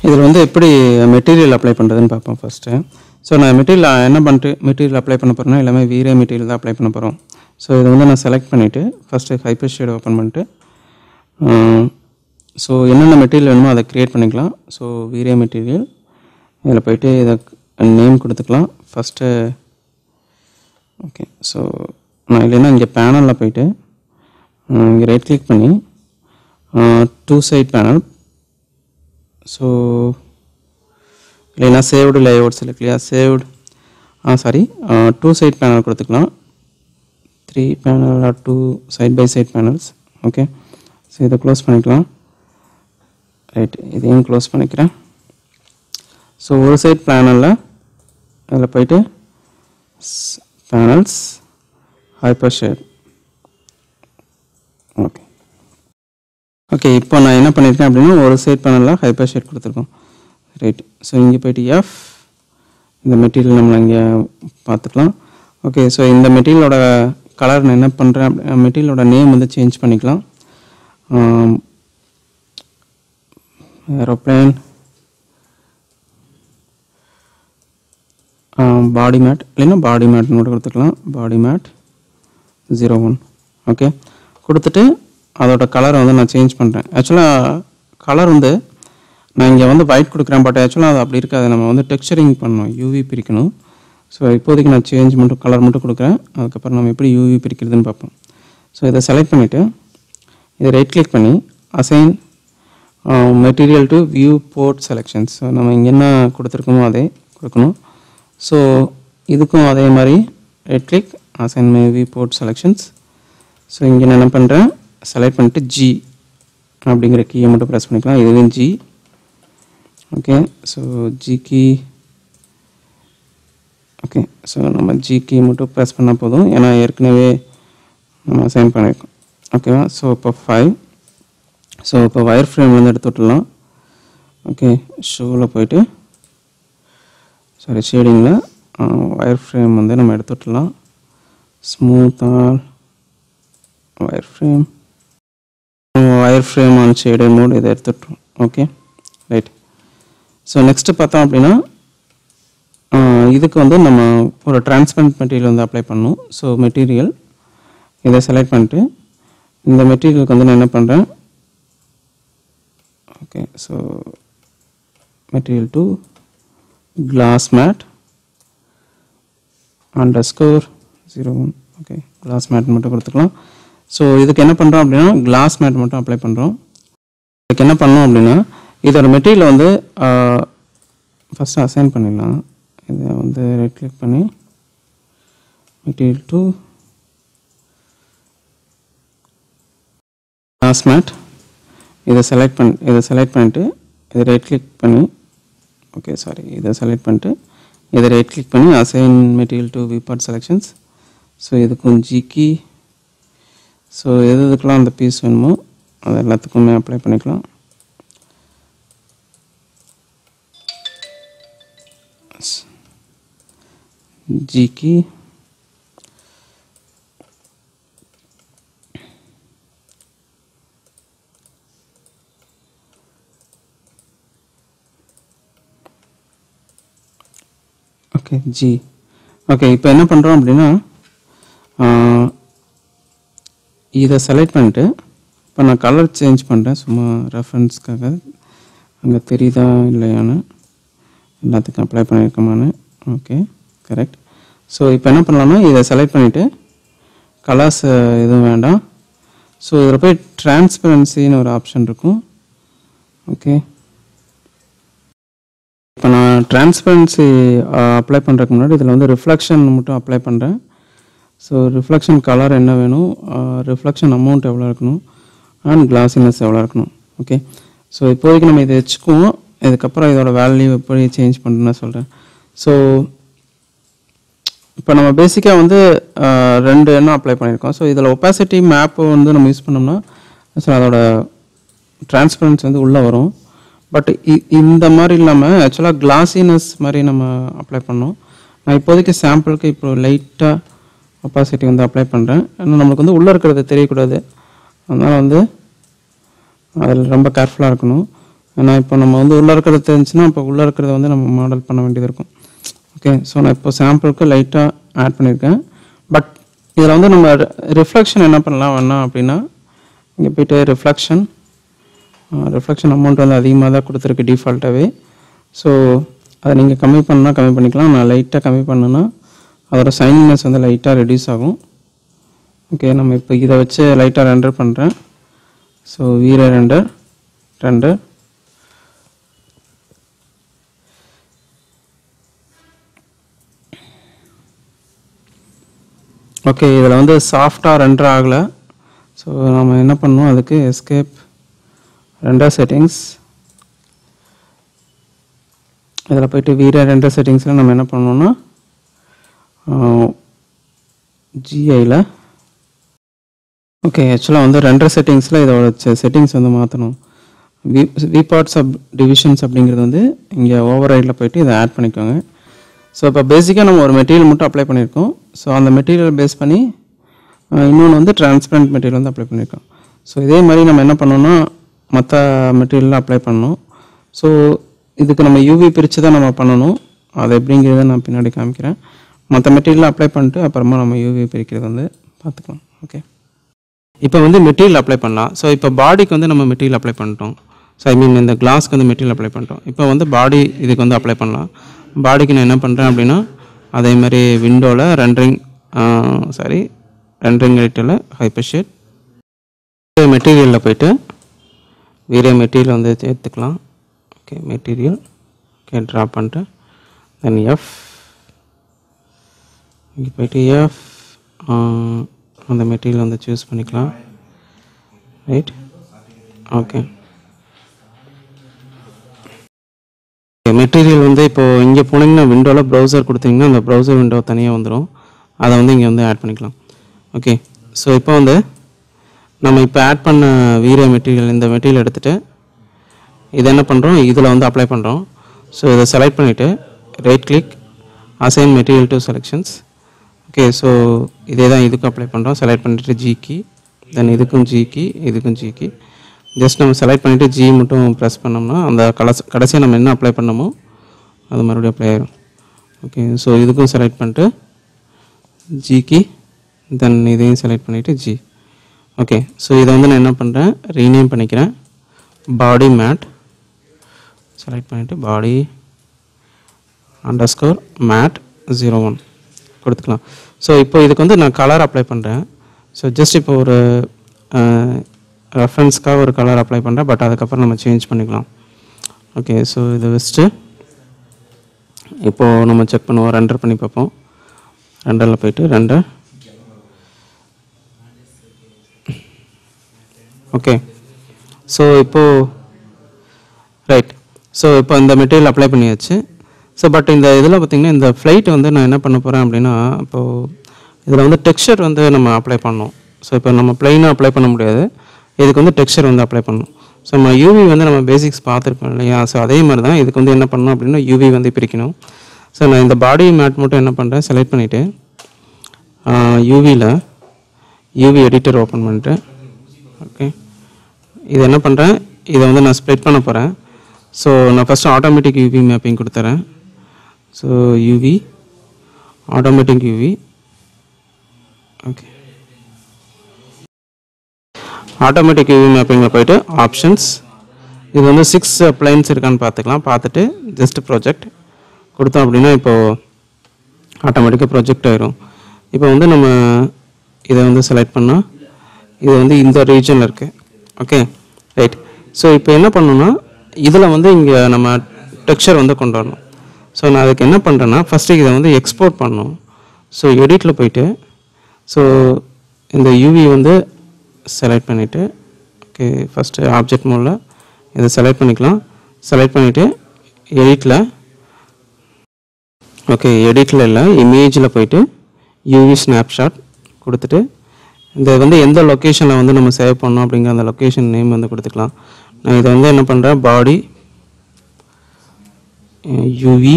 இதில் வந்து எப்படி மெட்டீரியல் அப்ளை பண்ணுறதுன்னு பார்ப்போம் ஃபஸ்ட்டு ஸோ நான் மெட்டீரியல் என்ன பண்ணிட்டு மெட்டீரியல் அப்ளை பண்ண போகிறேன்னா எல்லாமே வீரே மெட்டீரியல் தான் அப்ளை பண்ண போகிறோம் ஸோ இதை வந்து நான் செலக்ட் பண்ணிவிட்டு ஃபஸ்ட்டு ஹைப்பர் ஷேட் ஓப்பன் பண்ணிட்டு ஸோ என்னென்ன மெட்டீரியல் வேணுமோ அதை க்ரியேட் பண்ணிக்கலாம் ஸோ வீரே மெட்டீரியல் இதில் போயிட்டு இதை நேம் கொடுத்துக்கலாம் ஃபஸ்ட்டு ஓகே ஸோ நான் இல்லைன்னா இங்கே பேனலில் போயிட்டு இங்கே ரைட் கிளிக் பண்ணி டூ சைட் பேனல் ஸோ இல்லைன்னா சேவ்டு லேஅவுட்ஸ் இருக்கு இல்லையா saved ah sorry two side panel கொடுத்துக்கலாம் three panel or two side by side பேனல்ஸ் ஓகே ஸோ இதை க்ளோஸ் பண்ணிக்கலாம் ரைட் இதையும் க்ளோஸ் பண்ணிக்கிறேன் ஸோ ஒரு சைட் பேனலில் அதில் போயிட்டு பேனல்ஸ் ஹைப்பர் ஷேர் ஓகே ஓகே இப்போ நான் என்ன பண்ணியிருக்கேன் அப்படின்னா ஒரு சைட் பேனலில் ஹைப்பர் ஷேட் கொடுத்துருக்கோம் ரைட் ஸோ இங்கே போயிட்டு எஃப் இந்த மெட்டீரியல் நம்ம இங்கே பார்த்துக்கலாம் ஓகே ஸோ இந்த மெட்டீரியலோட கலர் நான் என்ன பண்ணுறேன் மெட்டீரியலோட நேம் வந்து சேஞ்ச் பண்ணிக்கலாம் ஏரோப்ளேன் பாடி மேட் இல்லைன்னா பாடி மேட்னு கூட கொடுத்துக்கலாம் body mat zero one okay கொடுத்துட்டு அதோட கலரை வந்து நான் சேஞ்ச் பண்ணுறேன் ஆக்சுவலாக கலர் வந்து நான் இங்கே வந்து ஒயிட் கொடுக்குறேன் பட் ஆக்சுவலாக அது அப்படி இருக்காது நம்ம வந்து டெக்ஸ்சரிங் பண்ணணும் யூவி பிரிக்கணும் ஸோ இப்போதைக்கு நான் சேஞ்ச் மட்டும் கலர் மட்டும் கொடுக்குறேன் அதுக்கப்புறம் நம்ம எப்படி யூவி பிரிக்கிறதுன்னு பார்ப்போம் ஸோ இதை செலக்ட் பண்ணிவிட்டு இதை ரைட் கிளிக் பண்ணி assign material to viewport selections so நம்ம இங்கே என்ன கொடுத்துருக்கோமோ அதே கொடுக்கணும் ஸோ இதுக்கும் அதே மாதிரி right click assign my viewport selections so இங்கே நான் என்ன பண்ணுறேன் செலக்ட் பண்ணிட்டு ஜி அப்படிங்கிற கீயை மட்டும் ப்ரெஸ் பண்ணிக்கலாம் இதுவும் G okay so G key okay so நம்ம ஜி கீ மட்டும் ப்ரெஸ் பண்ணால் போதும் ஏன்னா ஏற்கனவே நம்ம அசைன் பண்ணியிருக்கோம் ஓகேவா ஸோ இப்போ ஃபைவ் ஸோ இப்போ ஒயர் ஃப்ரேம் வந்து எடுத்து விட்டுலாம் ஓகே ஷோவில் போயிட்டு சாரி ஷேடிங்கில் ஒயர் ஃப்ரேம் வந்து நம்ம எடுத்து விட்டுலாம் ஸ்மூத்தாக wireframe wireframe on shade mode இதை எடுத்துட்டோம் ஓகே ரைட் ஸோ நெக்ஸ்ட்டு பார்த்தோம் அப்படின்னா இதுக்கு வந்து நம்ம ஒரு டிரான்ஸ்பரண்ட் மெட்டீரியல் வந்து அப்ளை பண்ணணும் ஸோ மெட்டீரியல் இதை செலக்ட் பண்ணிட்டு இந்த மெட்டீரியலுக்கு வந்து நான் என்ன பண்ணுறேன் okay so material to glass mat underscore zero one okay glass mat மட்டும் கொடுத்துக்கலாம் ஸோ இதுக்கு என்ன பண்ணுறோம் அப்படின்னா கிளாஸ் மேட் மட்டும் அப்ளை பண்ணுறோம் இதுக்கு என்ன பண்ணோம் அப்படின்னா இதோட மெட்டீரியல் வந்து ஃபஸ்ட்டு அசைன் பண்ணிடலாம் இதை வந்து ரைட் கிளிக் பண்ணி மெட்டீரியல் டு கிளாஸ் மேட் இதை செலக்ட் பண்ணி இதை செலக்ட் பண்ணிட்டு இதை ரைட் கிளிக் பண்ணி ஓகே சாரி இதை செலக்ட் பண்ணிட்டு இதை ரைட் கிளிக் பண்ணி assign material to viewport selections so இதுக்கும் ஜிக்கி ஸோ எது எதுக்கெலாம் அந்த பீஸ் வேணுமோ அது எல்லாத்துக்குமே அப்ளை பண்ணிக்கலாம் ஜிக்கி ஓகே ஜி ஓகே இப்போ என்ன பண்ணுறோம் அப்படின்னா இதை செலக்ட் பண்ணிட்டு இப்போ நான் கலர் சேஞ்ச் பண்ணுறேன் சும்மா ரெஃபரன்ஸ்க்காக அங்கே தெரியுதா இல்லையான்னு எல்லாத்துக்கும் அப்ளை பண்ணியிருக்கோமான்னு ஓகே கரெக்ட் ஸோ இப்போ என்ன பண்ணலாம்னா இதை செலக்ட் பண்ணிவிட்டு கலர்ஸ் எதுவும் வேண்டாம் ஸோ இதில் போய் டிரான்ஸ்பரன்சின்னு ஒரு ஆப்ஷன் இருக்கும் ஓகே இப்போ நான் டிரான்ஸ்பரன்சி அப்ளை பண்ணுறதுக்கு முன்னாடி இதில் வந்து ரிஃப்ளெக்ஷன் மட்டும் அப்ளை பண்ணுறேன் ஸோ ரிஃப்ளெக்ஷன் கலர் என்ன வேணும் ரிஃப்ளெக்ஷன் அமௌண்ட் எவ்வளோ இருக்கணும் அண்ட் கிளாஸினஸ் எவ்வளோ இருக்கணும் ஓகே ஸோ இப்போதைக்கு நம்ம இதை வச்சுக்குவோம் இதுக்கப்புறம் இதோட வேல்யூ எப்படி சேஞ்ச் பண்ணுறேன்னு சொல்கிறேன் ஸோ இப்போ நம்ம பேசிக்காக வந்து ரெண்டு எண்ணம் அப்ளை பண்ணியிருக்கோம் ஸோ இதில் ஒப்பாசிட்டி மேப்பு வந்து நம்ம யூஸ் பண்ணோம்னா ஸோ அதோட டிரான்ஸ்பரன்சி வந்து உள்ளே வரும் பட் இந்த மாதிரி இல்லாமல் ஆக்சுவலாக கிளாஸினஸ் மாதிரி நம்ம அப்ளை பண்ணோம் நான் இப்போதைக்கு சாம்பிளுக்கு இப்போ லைட்டாக ஒப்பாசிட்டி வந்து அப்ளை பண்ணுறேன் ஏன்னா நம்மளுக்கு வந்து உள்ளே இருக்கிறது தெரியக்கூடாது அதனால் வந்து அதில் ரொம்ப கேர்ஃபுல்லாக இருக்கணும் ஏன்னா இப்போ நம்ம வந்து உள்ளே இருக்கிறது தெரிஞ்சுன்னா இப்போ உள்ளே இருக்கிறத வந்து நம்ம மாடல் பண்ண வேண்டியது இருக்கும் ஓகே ஸோ நான் இப்போ சாம்பிளுக்கு லைட்டாக ஆட் பண்ணியிருக்கேன் பட் இதில் வந்து நம்ம ரிஃப்ளெக்ஷன் என்ன பண்ணலாம் வேணாம் அப்படின்னா இங்கே போயிட்டு ரிஃப்ளெக்ஷன் ரிஃப்ளெக்ஷன் அமௌண்ட் வந்து அதிகமாக தான் கொடுத்துருக்கு டிஃபால்ட்டாகவே ஸோ அதை நீங்கள் கம்மி பண்ணால் கம்மி பண்ணிக்கலாம் நான் லைட்டாக கம்மி பண்ணேன்னா அதோட சைனிங்னஸ் வந்து லைட்டாக ரெடியூஸ் ஆகும் ஓகே நம்ம இப்போ இதை வச்சு லைட்டாக ரெண்டர் பண்ணுறேன் ஸோ வீர ரெண்டர் ரெண்டர் ஓகே இதில் வந்து சாஃப்டாக ரெண்டர் ஆகலை ஸோ நம்ம என்ன பண்ணணும் அதுக்கு எஸ்கேப் ரெண்டர் செட்டிங்ஸ் இதில் போயிட்டு வீர ரெண்டர் செட்டிங்ஸில் நம்ம என்ன பண்ணணும்னா ஜிஐயில் ஓகே ஆக்சுவலாக வந்து ரெண்டர் செட்டிங்ஸில் இதோட செட்டிங்ஸ் வந்து மாற்றணும் V V parts up divisions அப்படிங்கிறது வந்து இங்கே ஓவர் ரைடில் போயிட்டு இதை ஆட் பண்ணிக்கோங்க ஸோ இப்போ பேசிக்காக நம்ம ஒரு மெட்டீரியல் மட்டும் அப்ளை பண்ணியிருக்கோம் ஸோ அந்த மெட்டீரியல் பேஸ் பண்ணி இன்னொன்று வந்து டிரான்ஸ்பரண்ட் மெட்டீரியல் வந்து அப்ளை பண்ணியிருக்கோம் ஸோ இதே மாதிரி நம்ம என்ன பண்ணோம்னா மற்ற மெட்டீரியல்லாம் அப்ளை பண்ணணும் ஸோ இதுக்கு நம்ம யூவி பிரித்து தான் நம்ம பண்ணணும் அது எப்படிங்கிறத நான் பின்னாடி காமிக்கிறேன் மற்ற மெட்டீரியல் அப்ளை பண்ணிட்டு அப்புறமா நம்ம யூவி பிரிக்கிறது வந்து பார்த்துக்கலாம் ஓகே இப்போ வந்து மெட்டீரியல் அப்ளை பண்ணலாம் ஸோ இப்போ பாடிக்கு வந்து நம்ம மெட்டீரியல் அப்ளை பண்ணிட்டோம் ஸோ ஐ மீன் இந்த கிளாஸ்க்கு வந்து மெட்டீரியல் அப்ளை பண்ணிட்டோம் இப்போ வந்து பாடி இதுக்கு வந்து அப்ளை பண்ணலாம் பாடிக்கு நான் என்ன பண்ணுறேன் அப்படின்னா அதே மாதிரி விண்டோவில் ரெண்டரிங் சாரி ரெண்டரிங் எடிட்டரில் ஹைப்பர் ஷேட் மெட்டீரியலில் போயிட்டு வேறு மெட்டீரியல் வந்து எடுத்துக்கலாம் ஓகே மெட்டீரியல் ஓகே ட்ரா பண்ணிட்டு தென் எஃப் இங்கே போயிட்டு எஃப் அந்த மெட்டீரியல் வந்து சூஸ் பண்ணிக்கலாம் ரைட் ஓகே மெட்டீரியல் வந்து இப்போது இங்கே போனீங்கன்னா விண்டோவில் ப்ரௌசர் கொடுத்தீங்கன்னா அந்த ப்ரௌசர் விண்டோ தனியாக வந்துடும் அதை வந்து இங்கே வந்து ஆட் பண்ணிக்கலாம் ஓகே ஸோ இப்போ வந்து நம்ம இப்போ ஆட் பண்ண வீர மெட்டீரியல் இந்த மெட்டீரியல் எடுத்துகிட்டு இது என்ன பண்ணுறோம் இதில் வந்து அப்ளை பண்ணுறோம் ஸோ இதை செலக்ட் பண்ணிவிட்டு right click assign material to selections okay so இதே தான் இதுக்கும் அப்ளை பண்ணுறோம் செலக்ட் பண்ணிவிட்டு ஜி கி தென் இதுக்கும் ஜி கி இதுக்கும் ஜி கி ஜஸ்ட் நம்ம செலக்ட் பண்ணிவிட்டு ஜி மட்டும் ப்ரெஸ் பண்ணோம்னா அந்த கலஸ் கடைசியாக நம்ம என்ன அப்ளை பண்ணமோ அது மறுபடியும் அப்ளை ஆயிரும் ஓகே ஸோ இதுக்கும் செலக்ட் பண்ணிட்டு ஜி கி தென் இதையும் செலக்ட் பண்ணிவிட்டு ஜி ஓகே ஸோ இதை வந்து நான் என்ன பண்ணுறேன் ரீநேம் பண்ணிக்கிறேன் பாடி மேட் செலக்ட் பண்ணிவிட்டு body underscore mat zero one கொடுத்துக்கலாம் ஸோ இப்போ இதுக்கு வந்து நான் கலர் அப்ளை பண்ணுறேன் ஸோ ஜஸ்ட் இப்போ ஒரு ரெஃபரன்ஸ்க்காக ஒரு கலர் அப்ளை பண்ணுறேன் பட் அதுக்கப்புறம் நம்ம சேஞ்ச் பண்ணிக்கலாம் ஓகே ஸோ இதை வச்சுட்டு இப்போது நம்ம செக் பண்ணுவோம் ரெண்டர் பண்ணி பார்ப்போம் ரெண்டரில் போயிட்டு ரெண்டர் ஓகே ஸோ இப்போது ரைட் ஸோ இப்போ இந்த மெட்டீரியல் அப்ளை பண்ணியாச்சு ஸோ பட் இந்த இதில் பார்த்திங்கன்னா இந்த ஃப்ளைட் வந்து நான் என்ன பண்ண போகிறேன் அப்படின்னா இப்போது இதில் வந்து டெக்ஸ்சர் வந்து நம்ம அப்ளை பண்ணோம் ஸோ இப்போ நம்ம ப்ளைனாக அப்ளை பண்ண முடியாது இதுக்கு வந்து டெக்ஸ்சர் வந்து அப்ளை பண்ணணும் ஸோ நம்ம யூவி வந்து நம்ம பேசிக்ஸ் பார்த்துருப்போம் இல்லையா ஸோ அதே மாதிரி தான் இதுக்கு வந்து என்ன பண்ணணும் அப்படின்னா யூவி வந்து பிரிக்கணும் ஸோ நான் இந்த பாடி மேட் மட்டும் என்ன பண்ணுறேன் செலக்ட் பண்ணிவிட்டு யூவியில் யூவி எடிட்டர் ஓப்பன் பண்ணிட்டு ஓகே இது என்ன பண்ணுறேன் இதை வந்து நான் ஸ்ப்ளிட் பண்ண போகிறேன் ஸோ நான் ஃபஸ்ட்டு ஆட்டோமேட்டிக் யூவி மேப்பிங் கொடுத்துறேன் so UV automatic UV okay automatic UV மேப்பிங்கில் போயிட்டு ஆப்ஷன்ஸ் இது வந்து சிக்ஸ் பிளைன்ஸ் இருக்கான்னு பார்த்துக்கலாம் பார்த்துட்டு ஜஸ்ட் ப்ராஜெக்ட் கொடுத்தோம் அப்படின்னா இப்போது ஆட்டோமேட்டிக்காக ப்ரொஜெக்ட் ஆயிரும் இப்போ வந்து நம்ம இதை வந்து செலக்ட் பண்ணால் இது வந்து இந்த ரீஜனில் இருக்குது ஓகே ரைட் ஸோ இப்போ என்ன பண்ணணும்னா இதில் வந்து இங்கே நம்ம டெக்ஸ்சர் வந்து கொண்டு வரணும் ஸோ நான் அதுக்கு என்ன பண்ணுறேன்னா ஃபஸ்ட்டு இதை வந்து எக்ஸ்போர்ட் பண்ணணும் ஸோ எடிட்டில் போயிட்டு ஸோ இந்த யூவி வந்து செலக்ட் பண்ணிவிட்டு ஓகே ஃபஸ்ட்டு ஆப்ஜெக்ட் மோடில் இதை செலக்ட் பண்ணிக்கலாம் செலக்ட் பண்ணிவிட்டு எடிட்டில் ஓகே எடிட்டில் இல்லை இமேஜில் போயிட்டு யூவி ஸ்னாப்ஷாட் கொடுத்துட்டு இந்த வந்து எந்த லொக்கேஷனில் வந்து நம்ம சேவ் பண்ணோம் அப்படிங்கிற அந்த லொக்கேஷன் நேம் வந்து கொடுத்துக்கலாம் நான் இதை வந்து என்ன பண்ணுறேன் பாடி யூவி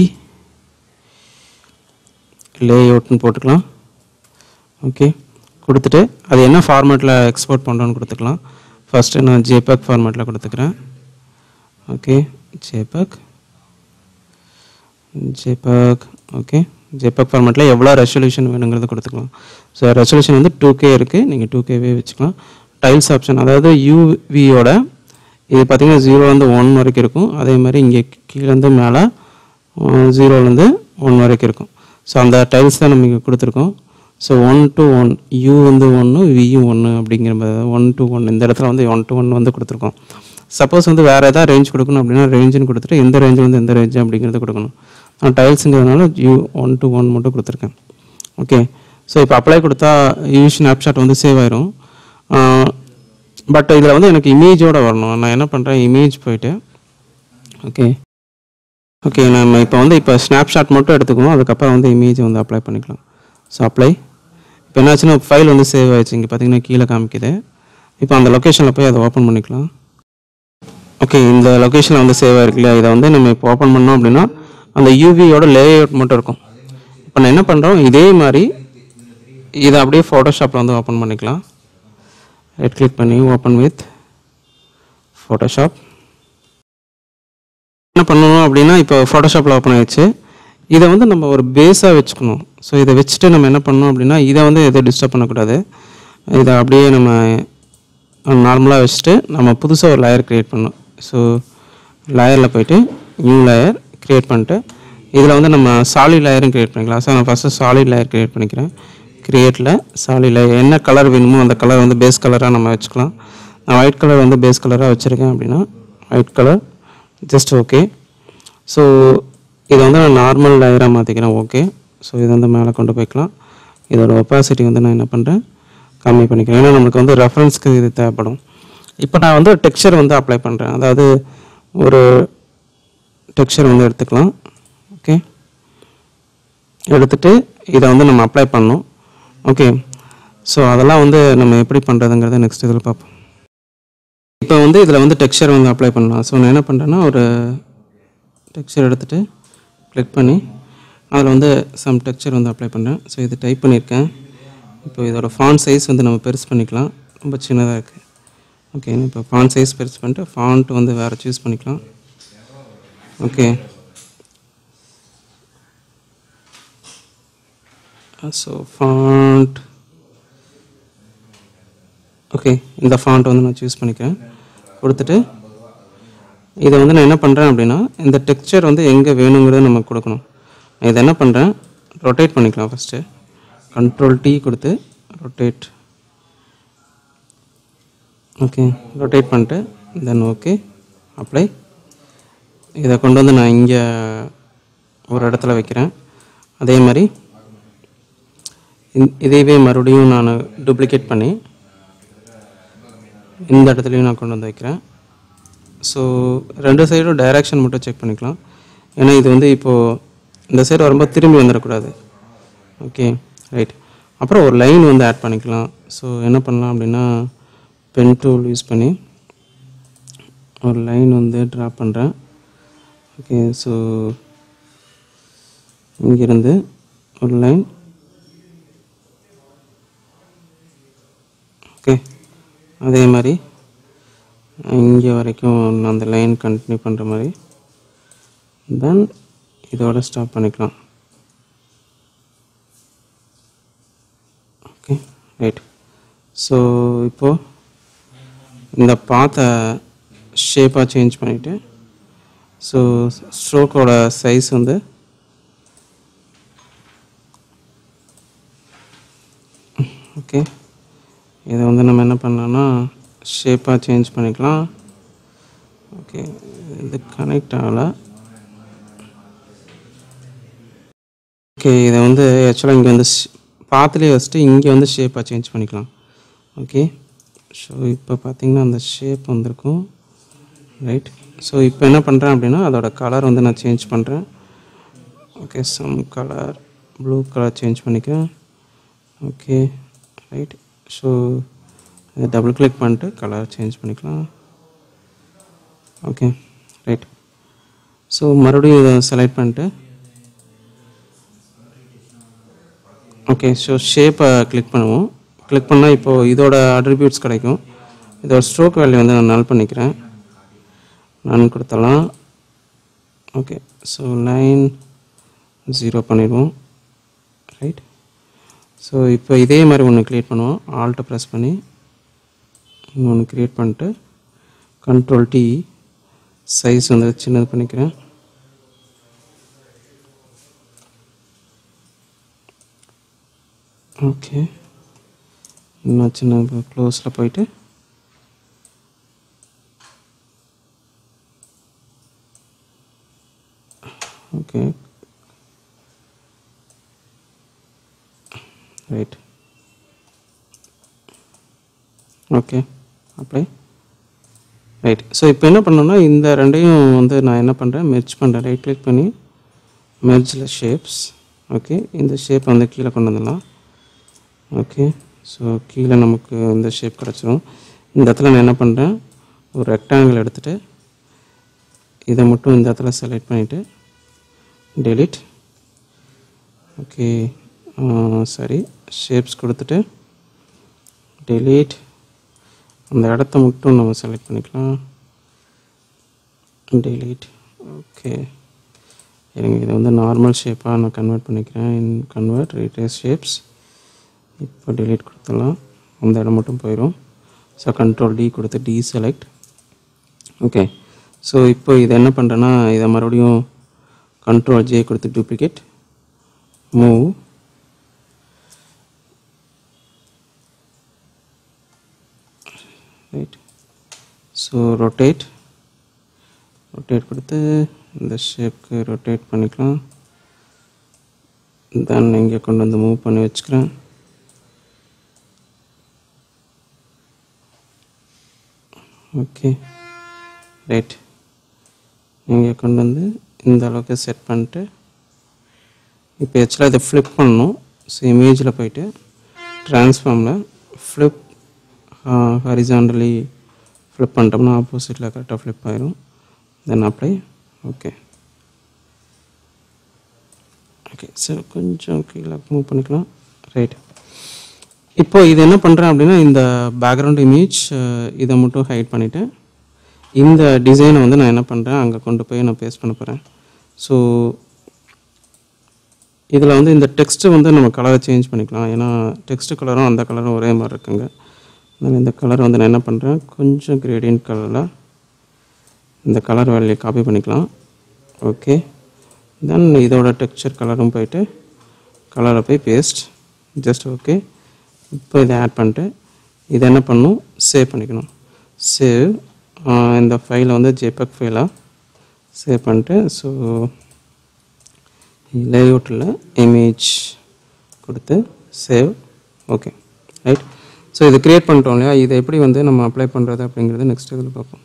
லேஅவுட்னு போட்டுக்கலாம் ஓகே கொடுத்துட்டு அது என்ன ஃபார்மேட்டில் எக்ஸ்போர்ட் பண்ணுறோன்னு கொடுத்துக்கலாம் ஃபஸ்ட்டு நான் ஜேபேக் ஃபார்மேட்டில் கொடுத்துக்கிறேன் okay JPEG JPEG okay JPEG ஃபார்மேட்டில் எவ்வளோ ரெசல்யூஷன் வேணுங்கிறத கொடுத்துக்கலாம் ஸோ ரெசல்யூஷன் வந்து டூ கே இருக்குது நீங்கள் டூ கேவே வச்சுக்கலாம் டைல்ஸ் ஆப்ஷன் அதாவது யூவியோட இது பார்த்தீங்கன்னா ஜீரோலேருந்து ஒன் வரைக்கும் இருக்கும் அதே மாதிரி இங்கே கீழேருந்து மேலே ஜீரோலேருந்து ஒன் வரைக்கும் இருக்கும் ஸோ அந்த டைல்ஸ் தான் நம்ம இங்கே கொடுத்துருக்கோம் so one to one U வந்து ஒன்று வியும் ஒன்று அப்படிங்கிற மாதிரி ஒன் டு ஒன் இந்த இடத்துல வந்து ஒன் டு ஒன் வந்து கொடுத்துருக்கோம் சப்போஸ் வந்து வேறு எதாவது ரேஞ்ச் கொடுக்கணும் அப்படின்னா ரேஞ்சுன்னு கொடுத்துட்டு எந்த ரேஞ்சில் வந்து எந்த ரேஞ்சு அப்படிங்கிறத கொடுக்கணும் நான் டைல்ஸுங்கிறதுனால யூ ஒன் டு ஒன் மட்டும் கொடுத்துருக்கேன் ஓகே ஸோ இப்போ அப்ளை கொடுத்தா யூ ஸ்னாப்ஷாட் வந்து சேவ் ஆயிரும் பட் இதில் வந்து எனக்கு இமேஜோட வரணும் நான் என்ன பண்ணுறேன் இமேஜ் போயிட்டு ஓகே ஓகே நம்ம இப்போ வந்து இப்போ ஸ்னாப்ஷாட் மட்டும் எடுத்துக்குவோம் அதுக்கப்புறம் வந்து இமேஜை வந்து அப்ளை பண்ணிக்கலாம் ஸோ அப்ளை இப்போ என்னாச்சுன்னா ஃபைல் வந்து சேவ் ஆயிடுச்சு இங்கே பார்த்தீங்கன்னா கீழே காமிக்குது இப்போ அந்த லொக்கேஷனில் போய் அதை ஓப்பன் பண்ணிக்கலாம் ஓகே இந்த லொக்கேஷனில் வந்து சேவ் ஆயிருக்கு இல்லையா இதை வந்து நம்ம இப்போ ஓப்பன் பண்ணோம் அப்படின்னா அந்த யூவியோட லேஅவுட் மட்டும் இருக்கும் இப்போ நான் என்ன பண்ணுறோம் இதே மாதிரி இதை அப்படியே ஃபோட்டோஷாப்பில் வந்து ஓப்பன் பண்ணிக்கலாம் ரைட் கிளிக் பண்ணி ஓப்பன் வித் ஃபோட்டோஷாப் என்ன பண்ணணும் அப்படின்னா இப்போ ஃபோட்டோஷாப்பில் ஓப்பன் ஆயிடுச்சு இதை வந்து நம்ம ஒரு பேஸாக வச்சுக்கணும் ஸோ இதை வச்சுட்டு நம்ம என்ன பண்ணணும் அப்படின்னா இதை வந்து எதுவும் டிஸ்டர்ப் பண்ணக்கூடாது இதை அப்படியே நம்ம நார்மலாக வச்சுட்டு நம்ம புதுசாக ஒரு லேயர் க்ரியேட் பண்ணணும் ஸோ லேயரில் போயிட்டு நியூ லேயர் க்ரியேட் பண்ணிட்டு இதில் வந்து நம்ம சாலிட் லேயரும் க்ரியேட் பண்ணிக்கலாம் ஸோ நான் ஃபஸ்ட்டு சாலிட் லேயர் க்ரியேட் பண்ணிக்கிறேன் க்ரியேட்டில் சாலிட் லேயர் என்ன கலர் வேணுமோ அந்த கலர் வந்து பேஸ் கலராக நம்ம வச்சுக்கலாம் நான் ஒயிட் கலர் வந்து பேஸ் கலராக வச்சுருக்கேன் அப்படின்னா white colour just okay so இதை வந்து நான் நார்மல் லேயராக மாற்றிக்கிறேன் ஓகே ஸோ இதை வந்து மேலே கொண்டு போய்க்கலாம் இதோட ஒப்பாசிட்டி வந்து நான் என்ன பண்ணுறேன் கம்மி பண்ணிக்கிறேன் ஏன்னா நமக்கு வந்து ரெஃபரன்ஸ்க்கு இது தேவைப்படும் இப்போ நான் வந்து டெக்ஸ்சர் வந்து அப்ளை பண்ணுறேன் அதாவது ஒரு டெக்ஸ்சர் வந்து எடுத்துக்கலாம் ஓகே எடுத்துட்டு இதை வந்து நம்ம அப்ளை பண்ணணும் ஓகே ஸோ அதெல்லாம் வந்து நம்ம எப்படி பண்ணுறதுங்கிறத நெக்ஸ்ட் இதில் பார்ப்போம் இப்போ வந்து இதில் வந்து டெக்ஸ்சர் வந்து அப்ளை பண்ணலாம் ஸோ நான் என்ன பண்ணுறேன்னா ஒரு டெக்ஸ்சர் எடுத்துகிட்டு கிளிக் பண்ணி அதில் வந்து சம் டெக்ஸ்சர் வந்து அப்ளை பண்ணுறேன் ஸோ இது டைப் பண்ணியிருக்கேன் இப்போ இதோட ஃபாண்ட் சைஸ் வந்து நம்ம பெருசு பண்ணிக்கலாம் ரொம்ப சின்னதாக இருக்குது ஓகே இப்போ ஃபாண்ட் சைஸ் பெருசு பண்ணிட்டு ஃபாண்ட் வந்து வேறு சூஸ் பண்ணிக்கலாம் ஓகே ஸோ ஃபாண்ட் ஓகே இந்த ஃபாண்ட் வந்து நான் சூஸ் பண்ணிக்கிறேன் கொடுத்துட்டு இதை வந்து நான் என்ன பண்ணுறேன் அப்படின்னா இந்த டெக்ஸ்சர் வந்து எங்கே வேணுங்கிறத நம்ம கொடுக்கணும் நான் இதை என்ன பண்ணுறேன் ரொட்டேட் பண்ணிக்கலாம் ஃபஸ்ட்டு கண்ட்ரோல் டி கொடுத்து ரொட்டேட் ஓகே ரொட்டேட் பண்ணிட்டு தென் ஓகே அப்ளை இதை கொண்டு வந்து நான் இங்கே ஒரு இடத்துல வைக்கிறேன் அதே மாதிரி இந்த- இதையவே மறுபடியும் நான் டூப்ளிகேட் பண்ணி இந்த இடத்துலையும் நான் கொண்டு வந்து வைக்கிறேன் ஸோ ரெண்டு சைடும் டைரக்ஷன் மட்டும் செக் பண்ணிக்கலாம் ஏன்னா இது வந்து இப்போது இந்த சைடு வரும்போது திரும்பி வந்துடக்கூடாது ஓகே ரைட் அப்புறம் ஒரு லைன் வந்து ஆட் பண்ணிக்கலாம் ஸோ என்ன பண்ணலாம் அப்படின்னா பென் டூல் யூஸ் பண்ணி ஒரு லைன் வந்து ட்ரா பண்ணுறேன் ஓகே ஸோ இங்கிருந்து ஒரு லைன் ஓகே அதே மாதிரி இங்கே வரைக்கும் நான் அந்த லைன் கண்டினியூ பண்ணுற மாதிரி தென் இதோட ஸ்டாப் பண்ணிக்கலாம் ஓகே ரைட் ஸோ இப்போது இந்த பாத்தை ஷேப்பாக சேஞ்ச் பண்ணிவிட்டு ஸோ ஸ்ட்ரோக்கோட சைஸ் வந்து ஓகே இதை வந்து நம்ம என்ன பண்ணலாம்னா ஷேப்பாக சேஞ்ச் பண்ணிக்கலாம் ஓகே இது கனெக்ட் ஆகலை ஓகே இதை வந்து ஆக்சுவலாக இங்கே வந்து பாத்துலேயே வச்சுட்டு இங்கே வந்து ஷேப்பாக சேஞ்ச் பண்ணிக்கலாம் ஓகே ஸோ இப்போ பார்த்தீங்கன்னா அந்த ஷேப் வந்திருக்கும் ரைட் ஸோ இப்போ என்ன பண்ணுறேன் அப்படின்னா அதோட கலர் வந்து நான் சேஞ்ச் பண்ணுறேன் okay some colour blue colour change பண்ணிக்கிறேன் ஓகே ரைட் ஸோ இதை டபுள் கிளிக் பண்ணிட்டு கலர் சேஞ்ச் பண்ணிக்கலாம் ஓகே ரைட் ஸோ மறுபடியும் இதை செலக்ட் பண்ணிட்டு ஓகே ஸோ ஷேப்பை கிளிக் பண்ணுவோம் கிளிக் பண்ணால் இப்போது இதோட அட்ரிபியூட்ஸ் கிடைக்கும் இதோட ஸ்ட்ரோக் வேல்யூ வந்து நான் நல் பண்ணிக்கிறேன் நான் கொடுத்தலாம் ஓகே ஸோ லைன் ஜீரோ பண்ணிடுவோம் ரைட் ஸோ இப்போ இதே மாதிரி ஒன்று க்ரியேட் பண்ணுவோம் ஆல்ட்டை ப்ரெஸ் பண்ணி இன்னொன்று க்ரியேட் பண்ணிட்டு கண்ட்ரோல் டி சைஸ் வந்து சின்னது பண்ணிக்கிறேன் ஓகே இன்னும் சின்ன க்ளோஸில் போயிட்டு okay right okay apply right so இப்போ என்ன பண்ணணும்னா இந்த ரெண்டையும் வந்து நான் என்ன பண்ணுறேன் மெர்ஜ் பண்ணுறேன் ரைட் கிளிக் பண்ணி மெர்ஜில் ஷேப்ஸ் ஓகே இந்த ஷேப் வந்து கீழே கொண்டு வந்துடலாம் ஓகே ஸோ கீழே நமக்கு இந்த ஷேப் கிடச்சிரும் இந்த இடத்துல நான் என்ன பண்ணுறேன் ஒரு ரெக்டாங்கிள் எடுத்துகிட்டு இதை மட்டும் இந்த இடத்துல செலக்ட் பண்ணிவிட்டு டெலிட் ஓகே சரி ஷேப்ஸ் கொடுத்துட்டு டெலீட் அந்த இடத்த மட்டும் நம்ம செலக்ட் பண்ணிக்கலாம் டெலீட் ஓகே இருங்க இதை வந்து நார்மல் ஷேப்பாக நான் கன்வெர்ட் பண்ணிக்கிறேன் இன் கன்வெர்ட் ரீட்ரேஸ் ஷேப்ஸ் இப்போ டெலீட் கொடுத்துடலாம் அந்த இடம் மட்டும் போயிடும் ஸோ கண்ட்ரோல் டி கொடுத்து டி செலக்ட் ஓகே ஸோ இப்போ இதை என்ன பண்ணுறேன்னா இதை மறுபடியும் கண்ட்ரோல் ஜே கொடுத்து duplicate move right so rotate rotate கொடுத்து இந்த ஷேப்க்கு ரொட்டேட் பண்ணிக்கலாம் தென் இங்கே கொண்டு வந்து மூவ் பண்ணி வச்சுக்கிறேன் ஓகே ரைட் இங்கே கொண்டு வந்து இந்த அளவுக்கு செட் பண்ணிட்டு இப்போ ஆக்சுவலாக இதை ஃப்ளிப் பண்ணணும் ஸோ இமேஜில் போயிட்டு ட்ரான்ஸ்ஃபார்மில் ஃப்ளிப் ஹரிசாண்டலி ஃப்ளிப் பண்ணிட்டோம்னா ஆப்போசிட்டில் கரெக்டாக ஃப்ளிப் ஆயிரும் then apply okay okay sir கொஞ்சம் கீழே மூவ் பண்ணிக்கலாம் ரைட் இப்போ இது என்ன பண்ணுறேன் அப்படின்னா இந்த பேக்ரவுண்ட் இமேஜ் இதை மட்டும் ஹைட் பண்ணிவிட்டேன் இந்த டிசைனை வந்து நான் என்ன பண்ணுறேன் அங்கே கொண்டு போய் நான் பேஸ்ட் பண்ண போகிறேன் ஸோ இதில் வந்து இந்த டெக்ஸ்ட்டு வந்து நம்ம கலரை சேஞ்ச் பண்ணிக்கலாம் ஏன்னா டெக்ஸ்ட் கலரும் அந்த கலரும் ஒரே மாதிரி இருக்குங்க அதனால் இந்த கலர் வந்து நான் என்ன பண்ணுறேன் கொஞ்சம் கிரேடியன்ட் கலரில் இந்த கலர் வேலையை காப்பி பண்ணிக்கலாம் ஓகே தென் இதோட டெக்ஸ்சர் கலரும் போயிட்டு கலரை போய் பேஸ்ட் ஜஸ்ட் ஓகே இப்போ இதை ஆட் பண்ணிட்டு இதை என்ன பண்ணணும் சேவ் பண்ணிக்கணும் சேவ் இந்த ஃபைலை வந்து ஜேபக் ஃபைலாக சேவ் பண்ணிட்டு ஸோ லேஅவுட்டில் இமேஜ் கொடுத்து சேவ் ஓகே ரைட் ஸோ இது க்ரியேட் பண்ணிட்டோம் இல்லையா இதை எப்படி வந்து நம்ம அப்ளை பண்ணுறது அப்படிங்கிறது நெக்ஸ்ட் இதில் பார்ப்போம்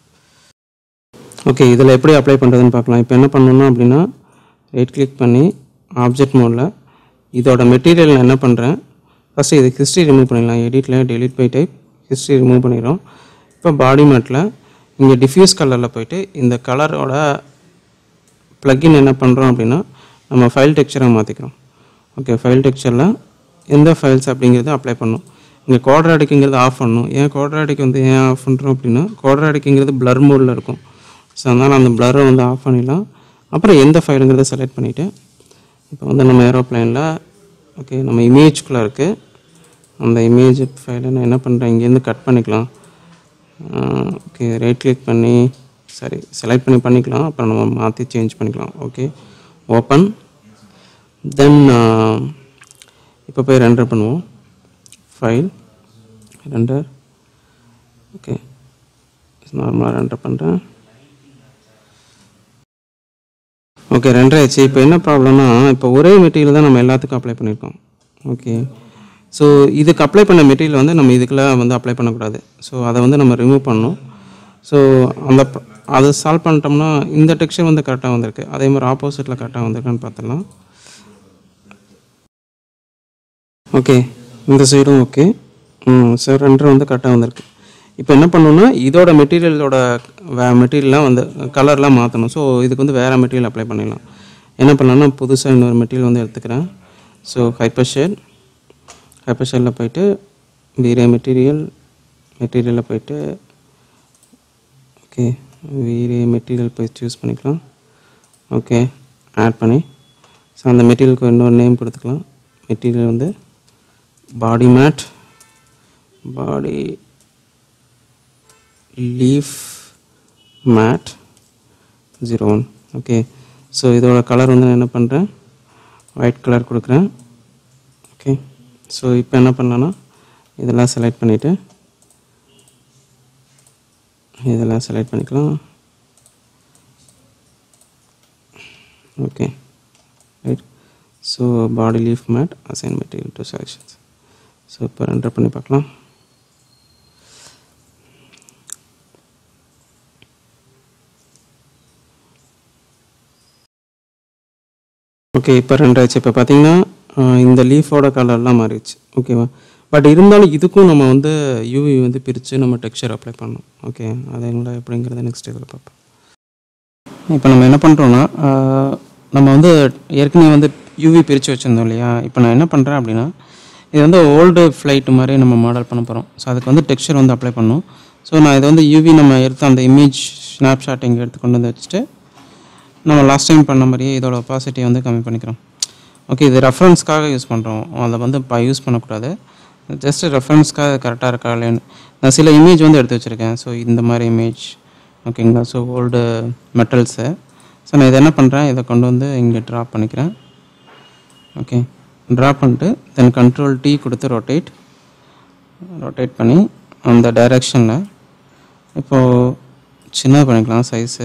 ஓகே இதில் எப்படி அப்ளை பண்ணுறதுன்னு பார்க்கலாம் இப்போ என்ன பண்ணணும்னா அப்படின்னா ரைட் கிளிக் பண்ணி ஆப்ஜெக்ட் மோடில் இதோட மெட்டீரியல் நான் என்ன பண்ணுறேன் ஃபஸ்ட்டு இது ஹிஸ்ட்ரி ரிமூவ் பண்ணிடலாம் எடிட்டில் delete by type history remove பண்ணிடுறோம் இப்போ பாடி மேட்டில் இங்கே டிஃப்யூஸ் கலரில் போயிட்டு இந்த கலரோட ப்ளக்கின் என்ன பண்ணுறோம் அப்படின்னா நம்ம ஃபைல் டெக்ஸ்சராக மாற்றிக்கிறோம் ஓகே ஃபைல் டெக்ஸ்சரில் எந்த ஃபைல்ஸ் அப்படிங்கிறத அப்ளை பண்ணணும் இங்கே குவாட்ராடிக்குங்கிறது ஆஃப் பண்ணணும் ஏன் குவாட்ராடிக் வந்து ஏன் ஆஃப் பண்ணுறோம் அப்படின்னா குவாட்ராடிக்குங்கிறது பிளர் மோடில் இருக்கும் ஸோ அதனால் அந்த பிளரை வந்து ஆஃப் பண்ணிடலாம் அப்புறம் எந்த ஃபைலுங்கிறத செலக்ட் பண்ணிவிட்டு இப்போ வந்து நம்ம ஏரோப்ளைனில் ஓகே நம்ம இமேஜ்குள்ளே இருக்குது அந்த இமேஜ் ஃபைலை நான் என்ன பண்ணுறேன் இங்கேருந்து கட் பண்ணிக்கலாம் ஓகே ரைட் கிளிக் பண்ணி சரி செலக்ட் பண்ணி பண்ணிக்கலாம் அப்புறம் நம்ம மாற்றி சேஞ்ச் பண்ணிக்கலாம் ஓகே ஓப்பன் தென் இப்போ போய் ரெண்டர் பண்ணுவோம் ஃபைல் ரெண்டர் ஓகே நார்மலாக ரெண்டர் பண்ணுறேன் ஓகே ரெண்டரை ஆச்சு இப்போ என்ன ப்ராப்ளம்னா இப்போ ஒரே மெட்டீரியல் தான் நம்ம எல்லாத்துக்கும் அப்ளை பண்ணியிருக்கோம் ஓகே ஸோ இதுக்கு அப்ளை பண்ண மெட்டீரியல் வந்து நம்ம இதுக்கெல்லாம் வந்து அப்ளை பண்ணக்கூடாது ஸோ அதை வந்து நம்ம ரிமூவ் பண்ணணும் ஸோ அந்த ப- அதை சால்வ் பண்ணிட்டோம்னா இந்த டெக்ஸ்சர் வந்து கரெக்டாக வந்திருக்கு அதே மாதிரி ஆப்போசிட்டில் கரெக்டாக வந்திருக்கான்னு பார்த்துடலாம் ஓகே இந்த சைடும் ஓகே ம் சார் ரெண்டரை வந்து கரெக்டாக வந்திருக்கு இப்போ என்ன பண்ணணும்னா இதோட மெட்டீரியலோட வே மெட்டீரியல்லாம் வந்து கலர்லாம் மாற்றணும் ஸோ இதுக்கு வந்து வேறு மெட்டீரியல் அப்ளை பண்ணிடலாம் என்ன பண்ணலாம்னா புதுசாக இன்னொரு மெட்டீரியல் வந்து எடுத்துக்கிறேன் ஸோ ஹைப்பர் ஷேட் ஹைப்பர் ஷேடில் போயிட்டு வீரே மெட்டீரியல் மெட்டீரியலில் போயிட்டு ஓகே வேறு மெட்டீரியல் போய் சூஸ் பண்ணிக்கலாம் ஓகே ஆட் பண்ணி ஸோ அந்த மெட்டீரியலுக்கு இன்னொரு நேம் கொடுத்துக்கலாம் மெட்டீரியல் வந்து body mat body leaf mat zero one okay so இதோட கலர் வந்து நான் என்ன பண்ணுறேன் ஒயிட் கலர் கொடுக்குறேன் ஓகே ஸோ இப்போ என்ன பண்ணலான்னா இதெல்லாம் செலக்ட் பண்ணிவிட்டு இதெல்லாம் செலக்ட் பண்ணிக்கலாம் okay right so body leaf mat assign material to selections so இப்போ ரெண்டர் பண்ணி பார்க்கலாம் ஓகே இப்போ ரெண்டாச்சு இப்போ பார்த்தீங்கன்னா ஆஹ், இந்த லீஃபோட கலர்லாம் மாறிடுச்சு ஓகேவா பட் இருந்தாலும் இதுக்கும் நம்ம வந்து யூவி வந்து பிரித்து நம்ம டெக்ஸ்சர் அப்ளை பண்ணணும் ஓகே அது எங்களை எப்படிங்கிறத நெக்ஸ்ட் இதில் பார்ப்போம் இப்போ நம்ம என்ன பண்ணுறோன்னா நம்ம வந்து ஏற்கனவே வந்து யூவி பிரித்து வச்சுருந்தோம் இல்லையா இப்போ நான் என்ன பண்ணுறேன் அப்படின்னா இது வந்து ஓல்டு ஃப்ளைட் மாதிரி நம்ம மாடல் பண்ண போகிறோம் ஸோ அதுக்கு வந்து டெக்ஸ்சர் வந்து அப்ளை பண்ணணும் ஸோ நான் இதை வந்து யூவி நம்ம எடுத்த அந்த இமேஜ் ஸ்னாப்ஷாட் இங்கே எடுத்து கொண்டு வந்து வச்சுட்டு நம்ம லாஸ்ட் டைம் பண்ண மாதிரியே இதோட ஒப்பாசிட்டியை வந்து கம்மி பண்ணிக்கிறோம் ஓகே இது ரெஃபரன்ஸ்க்காக யூஸ் பண்ணுறோம் அதை வந்து இப்போ யூஸ் பண்ணக்கூடாது ஜஸ்ட் ரெஃபரன்ஸ்க்காக கரெக்டாக இருக்கா இல்லைன்னு நான் சில இமேஜ் வந்து எடுத்து வச்சுருக்கேன் ஸோ இந்த மாதிரி இமேஜ் ஓகேங்களா ஸோ ஓல்டு மெட்டல்ஸு ஸோ நான் இதை என்ன பண்ணுறேன் இதை கொண்டு வந்து இங்கே ட்ராப் பண்ணிக்கிறேன் ஓகே ட்ராப் பண்ணிட்டு தென் கண்ட்ரோல் T கொடுத்து ரொட்டேட் ரொட்டேட் பண்ணி அந்த டைரெக்ஷனில் இப்போது சின்ன பண்ணிக்கலாம் சைஸு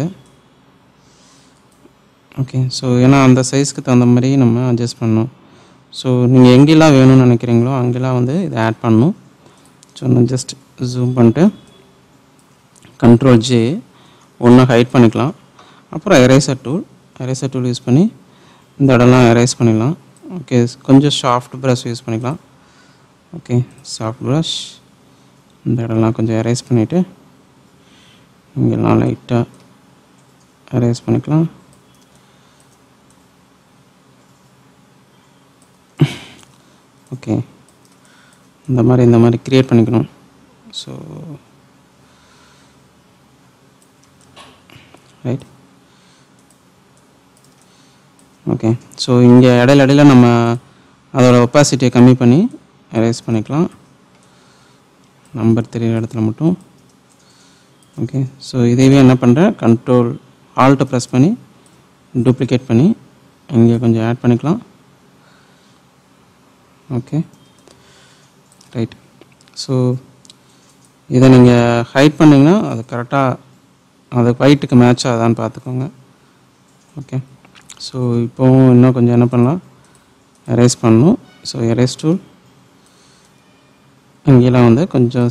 ஓகே ஸோ ஏன்னா அந்த சைஸ்க்கு தகுந்த மாதிரி நம்ம அட்ஜஸ்ட் பண்ணணும் ஸோ நீங்கள் எங்கெல்லாம் வேணும்னு நினைக்கிறீங்களோ அங்கெல்லாம் வந்து இதை ஆட் பண்ணணும் ஸோ நான் ஜஸ்ட் ஜூம் பண்ணிட்டு கண்ட்ரோல் ஜே ஒன்று ஹைட் பண்ணிக்கலாம் அப்புறம் eraser tool eraser tool use பண்ணி இந்த இடம்லாம் எரேஸ் பண்ணிடலாம் ஓகே கொஞ்சம் சாஃப்ட் ப்ரஷ் யூஸ் பண்ணிக்கலாம் ஓகே சாஃப்ட் ப்ரஷ் இந்த இடம்லாம் கொஞ்சம் எரேஸ் பண்ணிவிட்டு இங்கெல்லாம் லைட்டாக எரேஸ் பண்ணிக்கலாம் ஓகே இந்த மாதிரி இந்த மாதிரி க்ரியேட் பண்ணிக்கணும் ஸோ ரைட் ஓகே ஸோ இங்கே இடையில இடையில நம்ம அதோட ஒப்பாசிட்டியை கம்மி பண்ணி எரேஸ் பண்ணிக்கலாம் நம்பர் தெரியுற இடத்துல மட்டும் ஓகே ஸோ இதையவே என்ன பண்ணுறேன் கண்ட்ரோல் ஆல்ட்டை ப்ரெஸ் பண்ணி டூப்ளிகேட் பண்ணி இங்கே கொஞ்சம் ஆட் பண்ணிக்கலாம் ஓகே ரைட் ஸோ இதை நீங்கள் ஹைட் பண்ணிங்கன்னா அது கரெக்டாக அது ஒயிட்டுக்கு மேட்ச் ஆகுதான்னு பார்த்துக்கோங்க ஓகே ஸோ இப்போவும் இன்னும் கொஞ்சம் என்ன பண்ணலாம் எரேஸ் பண்ணணும் ஸோ எரேஸ் டூல் இங்கெல்லாம் வந்து கொஞ்சம்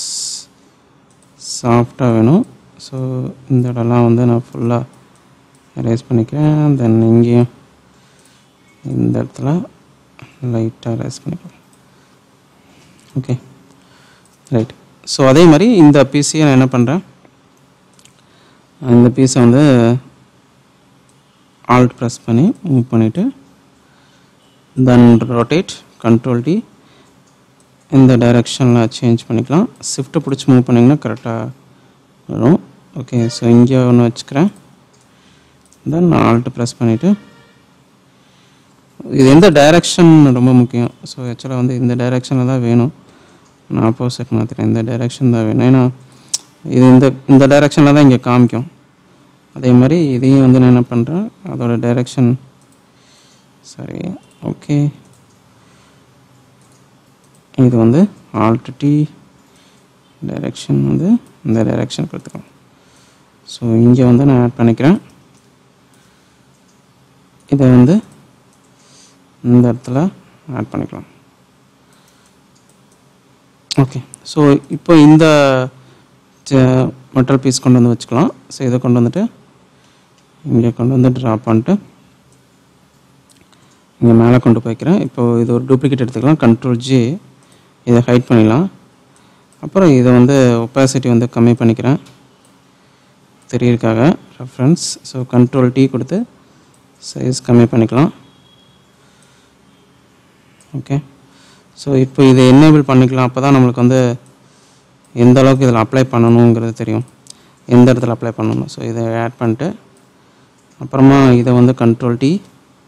சாஃப்டாக வேணும் ஸோ இந்த இடம்லாம் வந்து நான் ஃபுல்லாக எரேஸ் பண்ணிக்கிறேன் தென் இங்கேயும் இந்த இடத்துல லைட்டாக எரேஸ் பண்ணிக்கலாம் ஓகே ரைட் ஸோ அதே மாதிரி இந்த பீஸையை நான் என்ன பண்ணுறேன் இந்த பீஸை வந்து ஆல்ட் ப்ரெஸ் பண்ணி மூவ் பண்ணிவிட்டு தென் ரொட்டேட் கண்ட்ரோல் டி இந்த டைரெக்ஷனில் சேஞ்ச் பண்ணிக்கலாம் ஷிஃப்ட்டை பிடிச்சி மூவ் பண்ணிங்கன்னா கரெக்டாக வரும் ஓகே ஸோ இங்கே ஒன்று வச்சுக்கிறேன் தென் ஆல்ட் ப்ரெஸ் பண்ணிவிட்டு இது எந்த டைரெக்ஷன் ரொம்ப முக்கியம் ஸோ ஆக்சுவலாக வந்து இந்த டைரெக்ஷனில் தான் வேணும் நான் ஆப்போசிட் மாற்றிட்டேன் இந்த டைரெக்ஷன் தான் வேணும் ஏன்னா இது இந்த இந்த டைரெக்ஷனில் தான் இங்கே காமிக்கும் அதே மாதிரி இதையும் வந்து நான் என்ன பண்ணுறேன் அதோட டைரெக்ஷன் சரி ஓகே இது வந்து ஆல்ட் டி டைரெக்ஷன் வந்து இந்த டைரெக்ஷன் கொடுத்துக்கலாம் ஸோ இங்கே வந்து நான் ஆட் பண்ணிக்கிறேன் இதை வந்து இந்த இடத்துல ஆட் பண்ணிக்கலாம் ஓகே ஸோ இப்போ இந்த மெட்டல் பீஸ் கொண்டு வந்து வச்சுக்கலாம் ஸோ இதை கொண்டு வந்துட்டு இங்கே கொண்டு வந்து ட்ராப் பண்ணிட்டு இங்கே மேலே கொண்டு போய்க்கிறேன் இப்போது இது ஒரு டூப்ளிகேட் எடுத்துக்கலாம் கண்ட்ரோல் ஜி இதை ஹைட் பண்ணிடலாம் அப்புறம் இதை வந்து ஒப்பாசிட்டி வந்து கம்மி பண்ணிக்கிறேன் தெரியறதுக்காக ரெஃபரன்ஸ் ஸோ கண்ட்ரோல் டி கொடுத்து சைஸ் கம்மி பண்ணிக்கலாம் ஓகே ஸோ இப்போ இதை என்னேபிள் பண்ணிக்கலாம் அப்போ தான் நம்மளுக்கு வந்து எந்த அளவுக்கு இதில் அப்ளை பண்ணணுங்கிறது தெரியும் எந்த இடத்துல அப்ளை பண்ணணும் ஸோ இதை ஆட் பண்ணிட்டு அப்புறமா இதை வந்து control T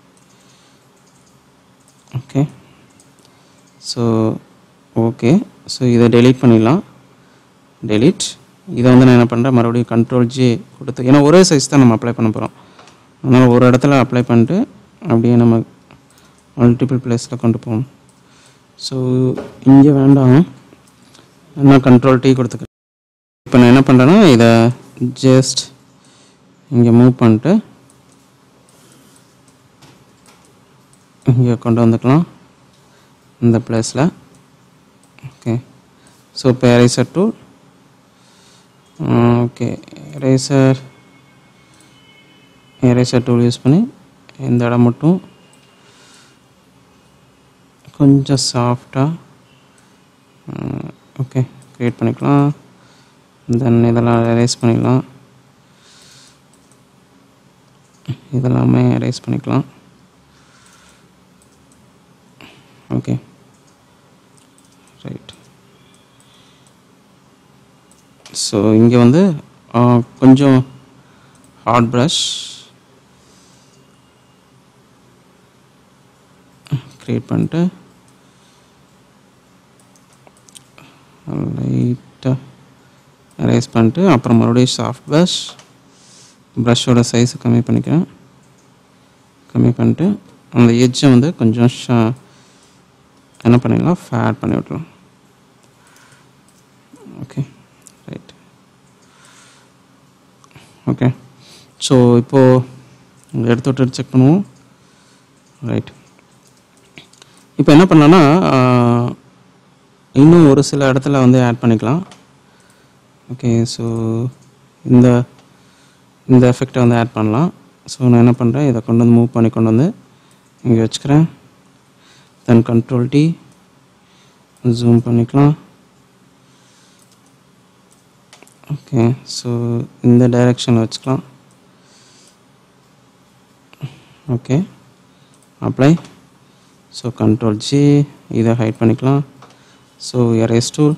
okay so okay so இதை டெலீட் பண்ணிடலாம் டெலீட் இதை வந்து நான் என்ன பண்ணுறேன் மறுபடியும் கண்ட்ரோல் ஜே கொடுத்து ஏன்னா ஒரே சைஸ் தான் நம்ம அப்ளை பண்ண போகிறோம் அதனால் ஒரு இடத்துல அப்ளை பண்ணிட்டு அப்படியே நம்ம மல்டிபிள் பிளேஸில் கொண்டு போகணும் ஸோ இங்கே வேண்டாம் நான் கண்ட்ரோல் டீ கொடுத்துக்கிறேன் இப்போ நான் என்ன பண்ணுறேன்னா இதை ஜஸ்ட் இங்கே மூவ் பண்ணிட்டு இங்கே கொண்டு வந்துக்கலாம் இந்த பிளேஸில் ஓகே ஸோ இப்போ eraser tool okay eraser eraser tool use பண்ணி இந்த இடம் மட்டும் கொஞ்சம் சாஃப்டாக ஓகே க்ரியேட் பண்ணிக்கலாம் தென் இதெல்லாம் எரேஸ் பண்ணிடலாம் இதெல்லாமே எரேஸ் பண்ணிக்கலாம் ஓகே ரைட் ஸோ இங்கே வந்து ஆ, கொஞ்சம் ஹார்ட் ப்ரஷ் க்ரியேட் பண்ணிட்டு லைட்டாக erase பண்ணிட்டு அப்புறம் மறுபடியும் சாஃப்ட் ப்ரஷ் ப்ரஷ்ஷோட சைஸை கம்மி பண்ணிக்கிறேன் கம்மி பண்ணிட்டு அந்த எட்ஜை வந்து கொஞ்சம் ஷா என்ன பண்ணிடலாம் ஃபேட் பண்ணி விட்றலாம் ஓகே ரைட் ஓகே ஸோ இப்போது எடுத்து விட்டு செக் பண்ணுவோம் ரைட் இப்போ என்ன பண்ணலான்னா ஆஹ், இன்னும் ஒரு சில இடத்துல வந்து ஆட் பண்ணிக்கலாம் ஓகே ஸோ இந்த இந்த எஃபெக்டை வந்து ஆட் பண்ணலாம் ஸோ நான் என்ன பண்ணுறேன் இதை கொண்டு வந்து மூவ் பண்ணி கொண்டு வந்து இங்கே வச்சுக்கிறேன் தென் கண்ட்ரோல் டி ஜூம் பண்ணிக்கலாம் ஓகே ஸோ இந்த டைரெக்ஷனில் வச்சுக்கலாம் okay apply so control G இதை ஹைட் பண்ணிக்கலாம் so erase tool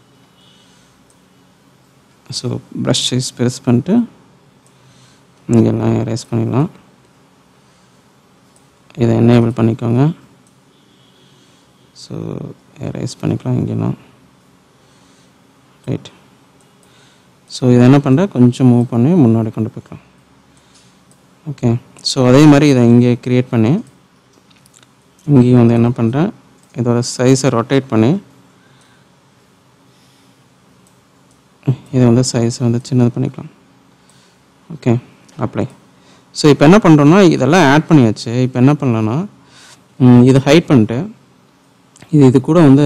so brush size பெருசு பண்ணிட்டு இங்கெல்லாம் எரேஸ் பண்ணிடலாம் இதை எனேபிள் பண்ணிக்கோங்க ஸோ எரேஸ் பண்ணிக்கலாம் இங்கெல்லாம் ரைட் ஸோ இதை என்ன பண்ணுறேன் கொஞ்சம் மூவ் பண்ணி முன்னாடி கொண்டு போய்க்கலாம் ஓகே ஸோ அதே மாதிரி இதை இங்கே க்ரியேட் பண்ணி இங்கேயும் வந்து என்ன பண்ணுறேன் இதோட சைஸை ரொட்டேட் பண்ணி இதை வந்து சைஸை வந்து சின்னது பண்ணிக்கலாம் ஓகே அப்ளை ஸோ இப்போ என்ன பண்ணுறோன்னா இதெல்லாம் ஆட் பண்ணியாச்சு இப்போ என்ன பண்ணலான்னா ம், இதை ஹைட் பண்ணிட்டு இது இது கூட வந்து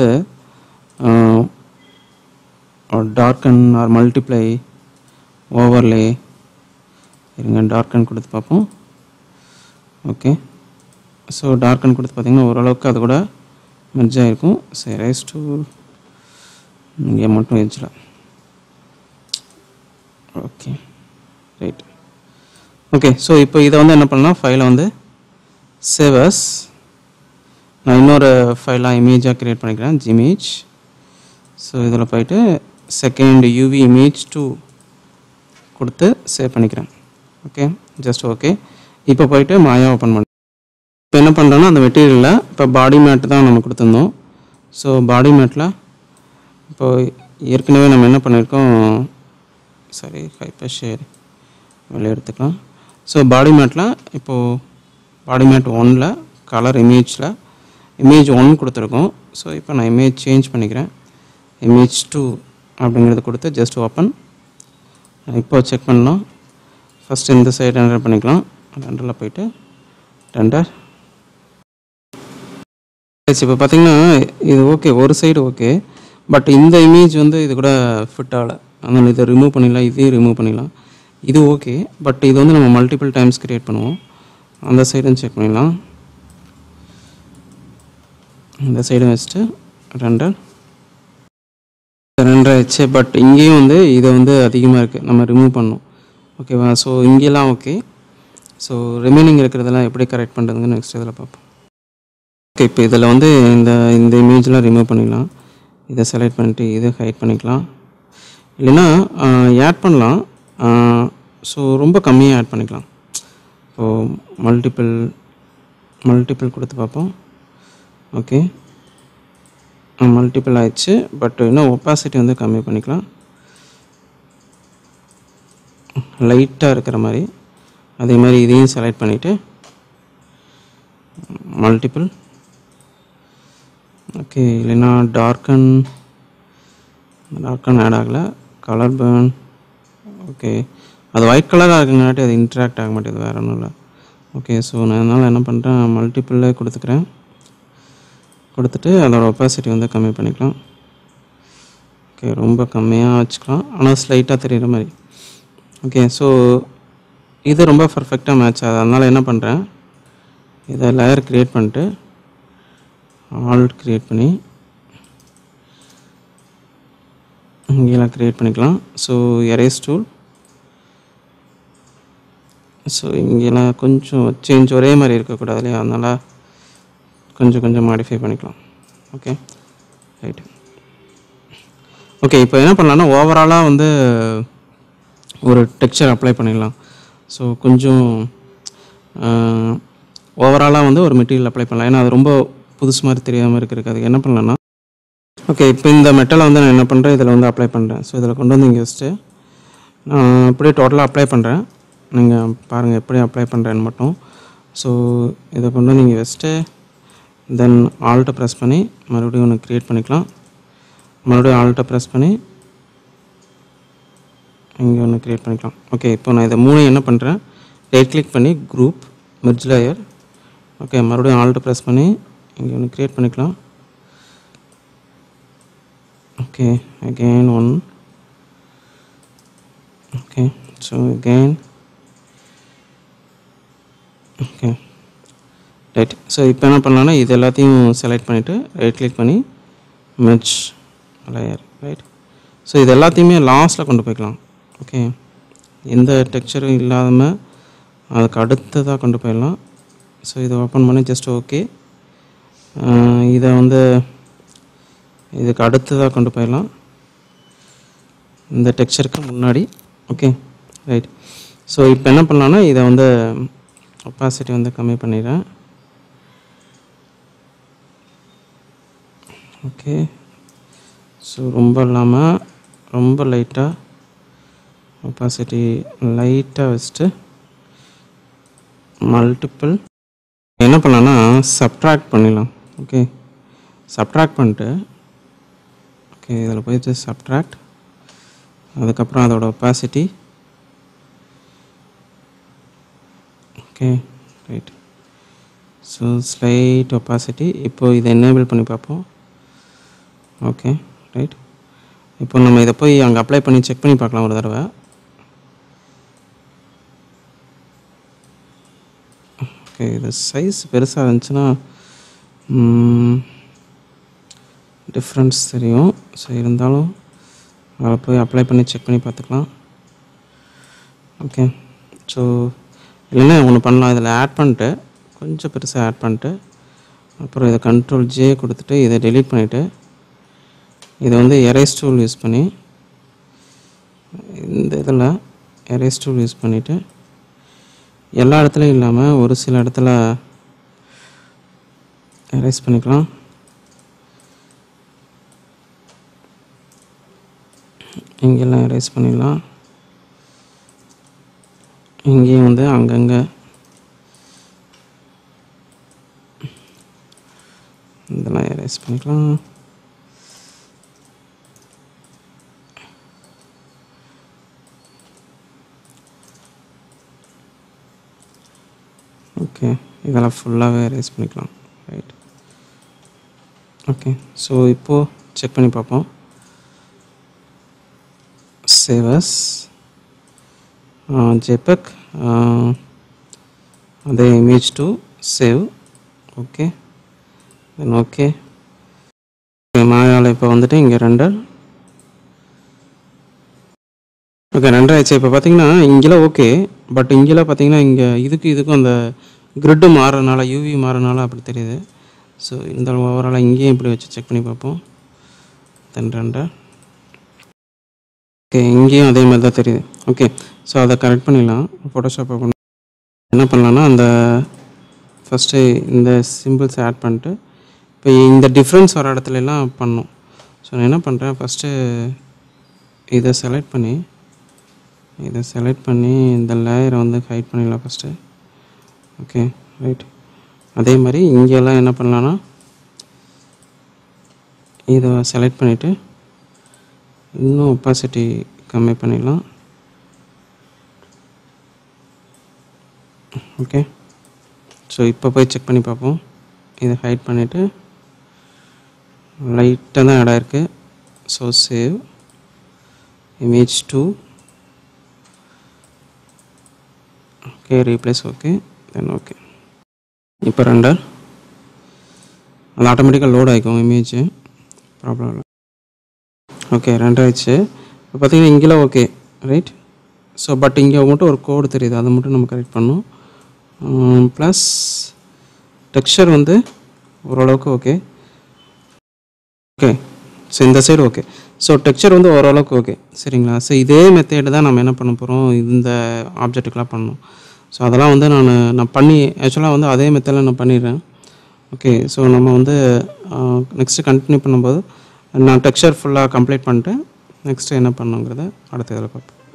டார்க்கன் ஆர் மல்டிப்ளை ஓவர்லே இருங்க டார்க்கன் கொடுத்து பார்ப்போம் ஓகே ஸோ டார்க்கன் கொடுத்து பார்த்தீங்கன்னா ஓரளவுக்கு அது கூட மெர்ஜ் ஆகிருக்கும் சரி ரைஸ் டூ இங்கே மட்டும் எஜ்ஜில் ஓகே ரைட் ஓகே ஸோ இப்போ இதை வந்து என்ன பண்ணலாம் ஃபைலை வந்து சேவஸ் நான் இன்னொரு ஃபைலாக இமேஜாக க்ரியேட் பண்ணிக்கிறேன் ஜிமேஜ் ஸோ இதில் போயிட்டு செகண்ட் யூவி இமேஜ் டூ கொடுத்து சேவ் பண்ணிக்கிறேன் ஓகே ஜஸ்ட் ஓகே இப்போ போயிட்டு மாயா ஓப்பன் பண்ண இப்போ என்ன பண்ணுறோன்னா அந்த மெட்டீரியலில் இப்போ பாடி மேட் தான் நம்ம கொடுத்துருந்தோம் ஸோ பாடி மேட்டில் இப்போ ஏற்கனவே நம்ம என்ன பண்ணியிருக்கோம் சாரி ஹைப்பர் ஷேர் வெளியே எடுத்துக்கலாம் ஸோ பாடி மேட்டில் இப்போது பாடி மேட் ஒனில் கலர் இமேஜில் இமேஜ் ஒன் கொடுத்துருக்கோம் ஸோ இப்போ நான் இமேஜ் சேஞ்ச் பண்ணிக்கிறேன் இமேஜ் டூ அப்படிங்கிறத கொடுத்து ஜஸ்ட் ஓப்பன் இப்போ செக் பண்ணலாம் ஃபஸ்ட் இந்த சைடு ரெண்டர் பண்ணிக்கலாம் ரெண்டரில் போயிட்டு ரெண்டர் இப்போ பார்த்தீங்கன்னா இது ஓகே ஒரு சைடு ஓகே பட் இந்த இமேஜ் வந்து இது கூட ஃபிட் ஆகலை அதனால் இதை ரிமூவ் பண்ணிடலாம் இதையும் ரிமூவ் பண்ணிடலாம் இது ஓகே பட் இது வந்து நம்ம மல்டிபிள் டைம்ஸ் கிரியேட் பண்ணுவோம் அந்த சைடும் செக் பண்ணிடலாம் இந்த சைடும் வச்சுட்டு ரெண்டர் ரெண்டரை ஆச்சு பட் இங்கேயும் வந்து இது வந்து அதிகமாக இருக்குது நம்ம ரிமூவ் பண்ணணும் ஓகேவா ஸோ இங்கெல்லாம் ஓகே ஸோ ரிமைனிங் இருக்கிறதெல்லாம் எப்படி கரெக்ட் பண்ணுறதுங்க நெக்ஸ்ட் இதில் பார்ப்போம் ஓகே இப்போ இதில் வந்து இந்த இந்த இமேஜ்லாம் ரிமூவ் பண்ணிடலாம் இதை செலக்ட் பண்ணிட்டு இதை ஹைட் பண்ணிக்கலாம் இல்லைன்னா ஆட் பண்ணலாம் ஸோ ரொம்ப கம்மியாக ஆட் பண்ணிக்கலாம் இப்போது மல்டிபிள் மல்டிபிள் கொடுத்து பார்ப்போம் ஓகே மல்டிபிள் ஆயிடுச்சு பட் இன்னும் ஒப்பாசிட்டி வந்து கம்மி பண்ணிக்கலாம் லைட்டாக இருக்கிற மாதிரி அதே மாதிரி இதையும் செலக்ட் பண்ணிவிட்டு மல்டிபிள் ஓகே இல்லைன்னா டார்க்கன் டார்க்கன் ஆட் ஆகலை கலர் பேர்ன் ஓகே அது ஒயிட் கலராக இருக்குங்காட்டி அது இன்ட்ராக்ட் ஆக மாட்டேது வேறு ஒன்றும் இல்லை ஓகே ஸோ நான் அதனால் என்ன பண்ணுறேன் மல்டிப்பிளில் கொடுத்துக்கிறேன் கொடுத்துட்டு அதோட ஒப்பாசிட்டி வந்து கம்மி பண்ணிக்கலாம் ஓகே ரொம்ப கம்மியாக வச்சுக்கலாம் ஆனால் ஸ்லைட்டாக தெரிகிற மாதிரி ஓகே ஸோ இது ரொம்ப பர்ஃபெக்டாக மேட்ச் ஆகுது அதனால் என்ன பண்ணுறேன் இதை லேயர் க்ரியேட் பண்ணிட்டு ஆல்ட் க்ரியேட் பண்ணி இங்கெல்லாம் க்ரியேட் பண்ணிக்கலாம் ஸோ எரேஸ் டூல் ஸோ இங்கெல்லாம் கொஞ்சம் சேஞ்ச் ஒரே மாதிரி இருக்கக்கூடாது இல்லையா அதனால் கொஞ்சம் கொஞ்சம் மாடிஃபை பண்ணிக்கலாம் ஓகே ரைட் ஓகே இப்போ என்ன பண்ணலாம்னா ஓவராலாக வந்து ஒரு டெக்ஸ்சர் அப்ளை பண்ணிடலாம் ஸோ கொஞ்சம் ஓவராலாக வந்து ஒரு மெட்டீரியல் அப்ளை பண்ணலாம் ஏன்னா அது ரொம்ப புதுசு மாதிரி தெரியாமல் இருக்கிறதுக்கு அதுக்கு என்ன பண்ணலாம்னா ஓகே இப்போ இந்த மெட்டலை வந்து நான் என்ன பண்ணுறேன் இதில் வந்து அப்ளை பண்ணுறேன் ஸோ இதில் கொண்டு வந்து இங்கே வச்சுட்டு நான் அப்படியே டோட்டலாக அப்ளை பண்ணுறேன் நீங்கள் பாருங்கள் எப்படி அப்ளை பண்ணுறேன்னு மட்டும் ஸோ இதை கொண்டு வந்து இங்கே வச்சுட்டு தென் ஆல்ட்டை ப்ரெஸ் பண்ணி மறுபடியும் ஒன்று க்ரியேட் பண்ணிக்கலாம் மறுபடியும் ஆல்ட்டை ப்ரெஸ் பண்ணி இங்கே ஒன்று க்ரியேட் பண்ணிக்கலாம் ஓகே இப்போ நான் இதை மூணையும் என்ன பண்ணுறேன் ரைட் கிளிக் பண்ணி குரூப் மெர்ஜ் லேயர் ஓகே மறுபடியும் ஆல்ட்டை ப்ரெஸ் பண்ணி இங்கே ஒன்று க்ரியேட் பண்ணிக்கலாம் okay again one okay so again okay right so இப்போ என்ன பண்ணலாம்னா இது எல்லாத்தையும் செலக்ட் பண்ணிவிட்டு ரைட் கிளிக் பண்ணி மெர்ஜ் லேயர் ரைட் ஸோ இது எல்லாத்தையுமே லாஸ்ட்டில் கொண்டு போய்க்கலாம் ஓகே எந்த டெக்ஸ்சரும் இல்லாமல் அதுக்கு அடுத்ததாக கொண்டு போயிடலாம் ஸோ இதை ஓப்பன் பண்ணி ஜஸ்ட் ஓகே இதை வந்து இதுக்கு அடுத்ததாக கொண்டு போயிடலாம் இந்த டெக்ஸ்சருக்கு முன்னாடி ஓகே ரைட் ஸோ இப்போ என்ன பண்ணலான்னா இதை வந்து ஒப்பாசிட்டி வந்து கம்மி பண்ணிடுறேன் ஓகே ஸோ ரொம்ப இல்லாமல் ரொம்ப லைட்டாக ஒப்பாசிட்டி லைட்டாக வச்சுட்டு மல்டிப்பிள் என்ன பண்ணலான்னா சப்ட்ராக்ட் பண்ணிடலாம் ஓகே சப்ட்ராக்ட் பண்ணிட்டு ஓகே இதில் போயிட்டு சப்ட்ராக்ட் அதுக்கப்புறம் அதோட opacity okay right so slight opacity இப்போ இதை என்னேபிள் பண்ணி பார்ப்போம் ஓகே ரைட் இப்போ நம்ம இதை போய் அங்கே அப்ளை பண்ணி செக் பண்ணி பார்க்கலாம் ஒரு தடவை ஓகே இது சைஸ் பெருசாக இருந்துச்சுன்னா டிஃப்ரென்ஸ் தெரியும் ஸோ இருந்தாலும் அதை போய் அப்ளை பண்ணி செக் பண்ணி பார்த்துக்கலாம் ஓகே ஸோ இல்லைன்னா ஒன்று பண்ணலாம் இதில் ஆட் பண்ணிட்டு கொஞ்சம் பெருசாக ஆட் பண்ணிட்டு அப்புறம் இதை கண்ட்ரோல் ஜே கொடுத்துட்டு இதை டெலீட் பண்ணிவிட்டு இதை வந்து எரேஸ் டூல் யூஸ் பண்ணி இந்த இதில் எரேஸ் டூல் யூஸ் பண்ணிவிட்டு எல்லா இடத்துலையும் இல்லாமல் ஒரு சில இடத்துல எரேஸ் பண்ணிக்கலாம் இங்கெல்லாம் எரேஸ் பண்ணிடலாம் இங்கேயும் வந்து அங்கங்கே இதெல்லாம் எரேஸ் பண்ணிக்கலாம் ஓகே இதெல்லாம் ஃபுல்லாகவே எரேஸ் பண்ணிக்கலாம் ரைட் ஓகே ஸோ இப்போது செக் பண்ணி பார்ப்போம் save as uh, jpeg uh, the image to save okay then okay மாயாவில் இப்போ வந்துட்டு இங்கே ரெண்டர் ஓகே ரெண்டர் ஆயிடுச்சு இப்போ பார்த்தீங்கன்னா இங்கெல்லாம் ஓகே பட் இங்கெல்லாம் பார்த்தீங்கன்னா இங்கே இதுக்கு இதுக்கும் அந்த கிரிட்டு மாறுறதுனால யூவி மாறுறதுனால அப்படி தெரியுது ஸோ இந்த ஓவராலாக இங்கேயும் இப்படி வச்சு செக் பண்ணி பார்ப்போம் தென் ரெண்டர் ஓகே இங்கேயும் அதே மாதிரி தான் தெரியுது ஓகே ஸோ அதை கரெக்ட் பண்ணிடலாம் ஃபோட்டோஷாப் ஓப்பன் என்ன பண்ணலான்னா அந்த ஃபஸ்ட்டு இந்த சிம்பிள்ஸ் ஆட் பண்ணிட்டு இப்போ இந்த டிஃப்ரென்ஸ் வர இடத்துல எல்லாம் பண்ணும் ஸோ நான் என்ன பண்ணுறேன் ஃபஸ்ட்டு இதை செலக்ட் பண்ணி இதை செலக்ட் பண்ணி இந்த லேயரை வந்து ஹைட் பண்ணிடலாம் ஃபஸ்ட்டு ஓகே ரைட் அதே மாதிரி இங்கெல்லாம் என்ன பண்ணலான்னா இதை செலக்ட் பண்ணிவிட்டு இன்னும் ஒப்பாசிட்டி கம்மி பண்ணிடலாம் ஓகே ஸோ இப்போ போய் செக் பண்ணி பார்ப்போம் இதை ஹைட் பண்ணிவிட்டு லைட்டாக தான் இடம் இருக்குது so save image two okay replace okay then okay இப்போ ரெண்டர் அது ஆட்டோமேட்டிக்காக லோட் ஆகிக்கும் இமேஜ் ப்ராப்ளம் இல்லை ஓகே ரெண்டாயிடுச்சு இப்போ பார்த்தீங்கன்னா இங்கெல்லாம் ஓகே ரைட் ஸோ பட் இங்கே மட்டும் ஒரு கோடு தெரியுது அதை மட்டும் நம்ம கரெக்ட் பண்ணோம் ப்ளஸ் டெக்ஸ்சர் வந்து ஓரளவுக்கு ஓகே ஓகே ஸோ இந்த சைடு ஓகே ஸோ டெக்ஸ்சர் வந்து ஓரளவுக்கு ஓகே சரிங்களா ஸோ இதே மெத்தேடு தான் நம்ம என்ன பண்ண போகிறோம் இந்த ஆப்ஜெக்ட்டுக்கெலாம் பண்ணணும் ஸோ அதெல்லாம் வந்து நான் நான் பண்ணி ஆக்சுவலாக வந்து அதே மெத்தடில் நான் பண்ணிடுறேன் ஓகே ஸோ நம்ம வந்து நெக்ஸ்ட்டு கண்டினியூ பண்ணும்போது நான் டெக்ஸ்சர் ஃபுல்லாக கம்ப்ளீட் பண்ணிட்டு நெக்ஸ்ட்டு என்ன பண்ணுங்கிறத அடுத்த இதில் பார்ப்போம்